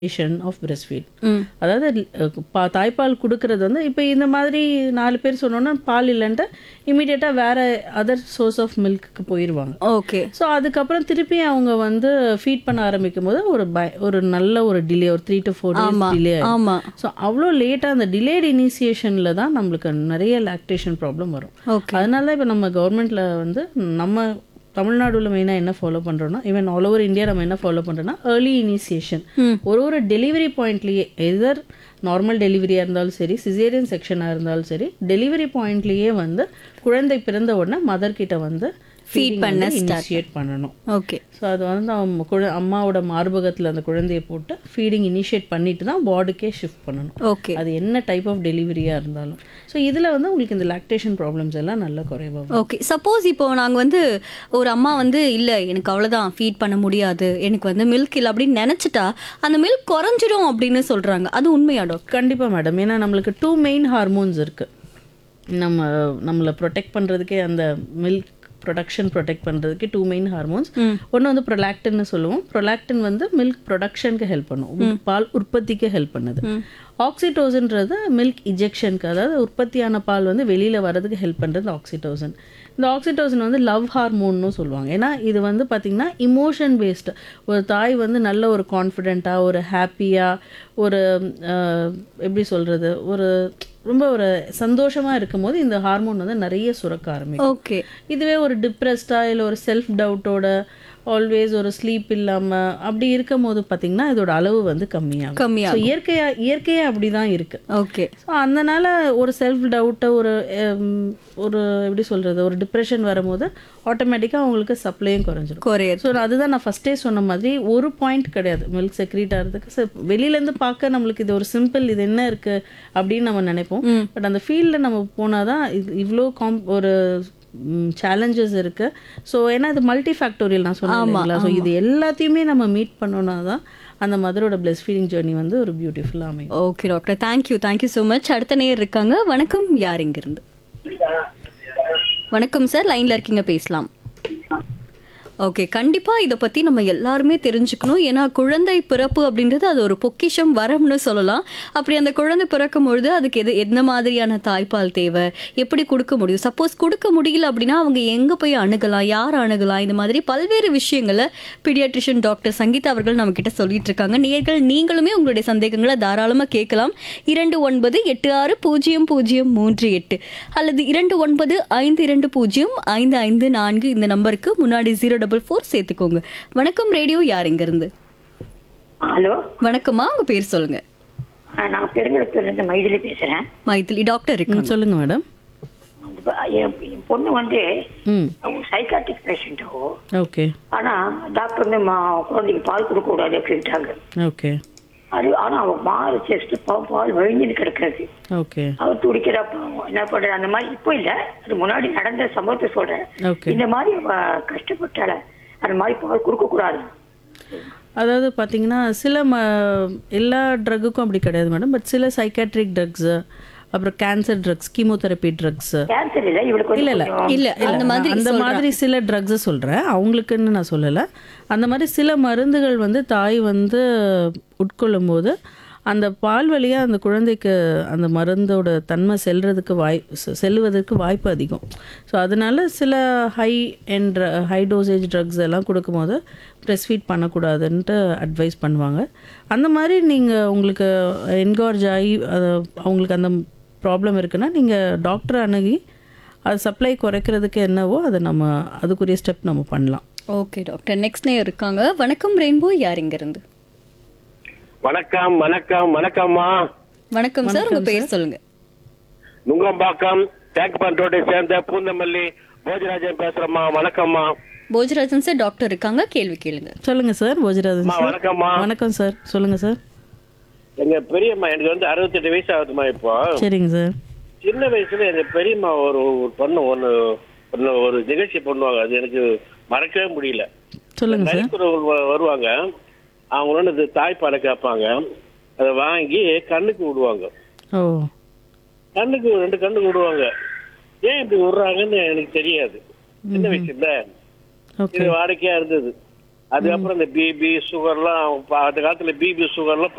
Of breast feet ம் அதாவது அஹ், பா தாய்ப்பால் கொடுக்கறது வந்து இப்போ இந்த மாதிரி நாலு பேர் சொன்னோன்னா பால் இல்லைன்ட்டு இமீடியட்டாக வேற அதர் சோர்ஸ் ஆஃப் மில்க்கு போயிடுவாங்க ஓகே ஸோ அதுக்கப்புறம் திருப்பி அவங்க வந்து ஃபீட் பண்ண ஆரம்பிக்கும் போது ஒரு பய ஒரு நல்ல ஒரு டிலே ஒரு த்ரீ டு ஃபோர் ஆமா டேஸ் டிலே ஆமா ஸோ அவ்வளோ லேட்டாக அந்த டிலேட் இனிஷியேஷனில் தான் நம்மளுக்கு நிறைய லாக்டேஷன் ப்ராப்ளம் வரும் ஓகே அதனால இப்போ நம்ம கவர்மெண்ட்டில் வந்து நம்ம தமிழ்நாடுல மெயினாக என்ன ஃபாலோ பண்ணுறோன்னா ஈவன் ஆல் ஓவர் இந்தியா நம்ம என்ன ஃபாலோ பண்ணுறோன்னா ஏர்லி இனிஷியேஷன் ம். ஒரு ஒரு டெலிவரி பாயிண்ட்லேயே எதர் நார்மல் டெலிவரியாக இருந்தாலும் சரி சிசேரியன் செக்ஷனாக இருந்தாலும் சரி டெலிவரி பாயிண்ட்லேயே வந்து குழந்தை பிறந்த உடனே மதர் கிட்ட வந்து Feed பண்ண இனிஷியேட் பண்ணணும் ஓகே ஸோ அது வந்து அவங்க குழ அம்மாவோட மார்பகத்தில் அந்த குழந்தையை போட்டு ஃபீடிங் இனிஷியேட் பண்ணிட்டு தான் வார்டுக்கே ஷிஃப்ட் பண்ணணும் ஓகே அது என்ன டைப் ஆஃப் டெலிவரியாக இருந்தாலும் ஸோ இதில் வந்து உங்களுக்கு இந்த லாக்டேஷன் ப்ராப்ளம்ஸ் எல்லாம் நல்ல குறைவாகும் ஓகே சப்போஸ் இப்போ நாங்கள் வந்து ஒரு அம்மா வந்து இல்லை எனக்கு அவ்வளோதான் ஃபீட் பண்ண முடியாது எனக்கு வந்து மில்க் இல்லை அப்படின்னு நினச்சிட்டா அந்த மில்க் குறைஞ்சிரும் அப்படின்னு சொல்கிறாங்க அது உண்மையா டாக்டர் கண்டிப்பாக மேடம் ஏன்னா நம்மளுக்கு டூ மெயின் ஹார்மோன்ஸ் இருக்குது நம்ம நம்மளை ப்ரொடெக்ட் பண்ணுறதுக்கே அந்த மில்க் ப்ரொடக்ஷன் ப்ரொடெக்ட் பண்ணுறதுக்கு டூ மெயின் ஹார்மோன்ஸ் ம். ஒன்று வந்து ப்ரொலாக்டின்னு சொல்லுவோம் ப்ரொலாக்டின் வந்து மில்க் ப்ரொடக்ஷனுக்கு ஹெல்ப் பண்ணும் உ- பால் உற்பத்திக்கு ஹெல்ப் பண்ணுது ஆக்சிடோசன்றது மில்க் இஜெக்ஷனுக்கு அதாவது உற்பத்தியான பால் வந்து வெளியில் வர்றதுக்கு ஹெல்ப் பண்ணுறது ஆக்சிடோசன் இந்த ஆக்சிடோசன் வந்து லவ் ஹார்மோன்னு சொல்லுவாங்க ஏன்னா இது வந்து பார்த்திங்கன்னா இமோஷன் பேஸ்டு ஒரு தாய் வந்து நல்ல ஒரு கான்ஃபிடெண்ட்டாக ஒரு ஹாப்பியாக ஒரு அஹ், எப்படி சொல்கிறது ஒரு ரொம்ப ஒரு சந்தோஷமாக இருக்கும்போது இந்த ஹார்மோன் வந்து நிறைய சுரக்க ஆரம்பிக்கும் ஓகே இதுவே ஒரு டிப்ரெஸ்டாக இல்லை ஒரு செல்ஃப் டவுட்டோட ஆல்வேஸ் ஒரு ஸ்லீப் இல்லாமல் அப்படி இருக்கும் போது பார்த்தீங்கன்னா இதோட அளவு வந்து கம்மியாகும் கம்மியா ஸோ இயற்கையாக இயற்கையாக அப்படி தான் இருக்குது ஓகே ஸோ அதனால ஒரு செல்ஃப் டவுட்டை ஒரு ஹம், ஒரு எப்படி சொல்கிறது ஒரு டிப்ரெஷன் வரும்போது ஆட்டோமேட்டிக்காக அவங்களுக்கு சப்ளையும் குறைஞ்சிரும் குறையது ஸோ அதுதான் நான் ஃபஸ்ட்டே சொன்ன மாதிரி ஒரு பாயிண்ட் கிடையாது மில்க் செக்ரீட் ஆகிறதுக்கு ஸோ வெளியிலேருந்து பார்க்க நம்மளுக்கு இது ஒரு சிம்பிள் இது என்ன இருக்குது அப்படின்னு நம்ம நினைப்போம் ம். பட் அந்த ஃபீல்டில் நம்ம போனால் தான் இது இவ்வளோ காம் ஒரு சேலஞ்சஸ் இருக்கு ஸோ ஏன்னா இது மல்டி ஃபேக்டோரியல் நான் சொன்னேன் இல்லைங்களா ஸோ இது எல்லாத்தையுமே நம்ம மீட் பண்ணோன்னா தான் அந்த மதரோட பிளஸ் ஃபீலிங் ஜேர்னி வந்து ஒரு பியூட்டிஃபுல்லாக அமையும் okay doctor thank you thank you so much அடுத்த நேயர் இருக்காங்க வணக்கம் யார் இங்கிருந்து வணக்கம் சார் லைன்ல இருக்கீங்க பேசலாம் ஓகே கண்டிப்பா இதை பத்தி நம்ம எல்லாருமே தெரிஞ்சுக்கணும் ஏன்னா குழந்தை பிறப்பு அப்படின்றது அது ஒரு பொக்கிஷம் வரம்னு சொல்லலாம் அப்படி அந்த குழந்தை பிறக்கும் பொழுது அதுக்கு எது எந்த மாதிரியான தாய்ப்பால் தேவை எப்படி கொடுக்க முடியும் சப்போஸ் கொடுக்க முடியல அப்படின்னா அவங்க எங்க போய் அணுகலாம் யார் அணுகலாம் இந்த மாதிரி பல்வேறு விஷயங்களை பீடியாட்ரிஷியன் டாக்டர் சங்கீதா அவர்கள் நம்ம கிட்ட சொல்லிட்டு இருக்காங்க நேர்கள் நீங்களுமே உங்களுடைய சந்தேகங்களை தாராளமா கேட்கலாம் இரண்டு ஒன்பது எட்டு ஆறு பூஜ்ஜியம் பூஜ்ஜியம் மூன்று எட்டு அல்லது இரண்டு ஒன்பது ஐந்து இரண்டு பூஜ்ஜியம் ஐந்து ஐந்து நான்கு இந்த நம்பருக்கு முன்னாடி ஜீரோ டபுள் ஃபோர் சேர்த்துக்கோங்க வணக்கம் ரேடியோ யார் இங்க இருந்து ஹலோ வணக்கம்மா உங்க பேர் சொல்லுங்க ஆ, நான் பெருங்குளத்தூர்லேருந்து மைதிலி பேசுகிறேன் மைத்திலி டாக்டர் இருக்காங்க சொல்லுங்க மேடம் என் என் பொண்ணு வந்து ம் சைக்காட்டிக் பேஷண்ட்டோ ஓகே ஆனால் டாக்டர் வந்து மா குழந்தைக்கு பால் கொடுக்கக்கூடாது அப்படின்ட்டாங்க ஓகே அது ஆனால் அவன் மாறு செஸ்ட் பால் வழிஞ்சுன்னு கிடக்கிறது ஓகே அவள் துடிக்கிறா பாவம் என்ன பண்ணுறது அந்த மாதிரி இப்போ இல்லை அது முன்னாடி நடந்த சம்பவத்தை சொல்கிறேன் ஓகே இந்த மாதிரி அவ கஷ்டப்பட்டால அந்த மாதிரி பால் கொடுக்கக்கூடாது அதாவது பார்த்தீங்கன்னா சில ம எல்லா ட்ரக்குக்கும் அப்படி கிடையாது மேடம் பட் சில சைக்காட்ரிக் ட்ரக்ஸு அப்புறம் cancer drugs chemotherapy drugs cancer இல்லை இவளுக்கு வந்து இல்ல இல்ல கொஞ்சம் இல்ல அந்த மாதிரி அந்த மாதிரி சில ட்ரக்ஸை சொல்கிறேன் அவங்களுக்குன்னு நான் சொல்லலை அந்த மாதிரி சில மருந்துகள் வந்து தாய் வந்து உட்கொள்ளும் போது அந்த பால் வழியாக அந்த குழந்தைக்கு அந்த மருந்தோட தன்மை செல்றதுக்கு வாய் செ- செல்லுவதற்கு வாய்ப்பு அதிகம் ஸோ அதனால சில high and high dosage drugs எல்லாம் கொடுக்கும்போது ப்ரெஸ் ஃபீட் பண்ணக்கூடாதுன்ட்டு அட்வைஸ் பண்ணுவாங்க அந்த மாதிரி நீங்கள் உங்களுக்கு என்கார்ஜ் ஆகி அது அவங்களுக்கு அந்த ப்ராப்ளம் இருக்குன்னா நீங்கள் டாக்டரை அணுகி அது சப்ளை குறைக்கிறதுக்கு என்னவோ அதை நம்ம அதுக்குரிய ஸ்டெப் நம்ம பண்ணலாம் ஓகே டாக்டர் நெக்ஸ்ட் நேயர் இருக்காங்க வணக்கம் ரெயின்போ யார் இங்க இருந்து வணக்கம் வணக்கம் வணக்கம்மா வணக்கம் சார் உங்க பேர் சொல்லுங்க நுங்கம்பாக்கம் தேக்கப்பான் ரோட்டை சேர்ந்த பூந்தமல்லி போஜராஜன் பேசுறேம்மா வணக்கம்மா போஜராஜன் சார் டாக்டர் இருக்காங்க கேள்வி கேளுங்க சொல்லுங்க சார் போஜராஜன் அம்மா சார் வணக்கம்மா வணக்கம் சார் சொல்லுங்க சார் எங்க பெரியம்மா எனக்கு வந்து அறுபத்தெட்டு வயசு ஆகுதுமா இப்போ சரிங்க சார் சின்ன வயசுல எங்க பெரியம்மா ஒரு ஒரு பொண்ணு ஒண்ணு ஒண்ணு ஒரு நிகழ்ச்சி பண்ணுவாங்க அது எனக்கு மறக்கவே முடியல சொல்லுங்க சார் நரிக்குறவர்கள் வ- வருவாங்க அவங்களோட இந்த தாய்ப்பாலை கேட்பாங்க அதை வாங்கி கண்ணுக்கு விடுவாங்க ஓ கண்ணுக்கு ரெண்டு கண்ணுக்கு விடுவாங்க ஏன் இப்படி விடுறாங்கன்னு எனக்கு தெரியாது சின்ன வயசுல ஓகே இது வாடிக்கையா இருந்தது அதுக்கப்புறம் இந்த பிபி சுகர்லாம் அந்த காலத்துல பிபி சுகர்லாம்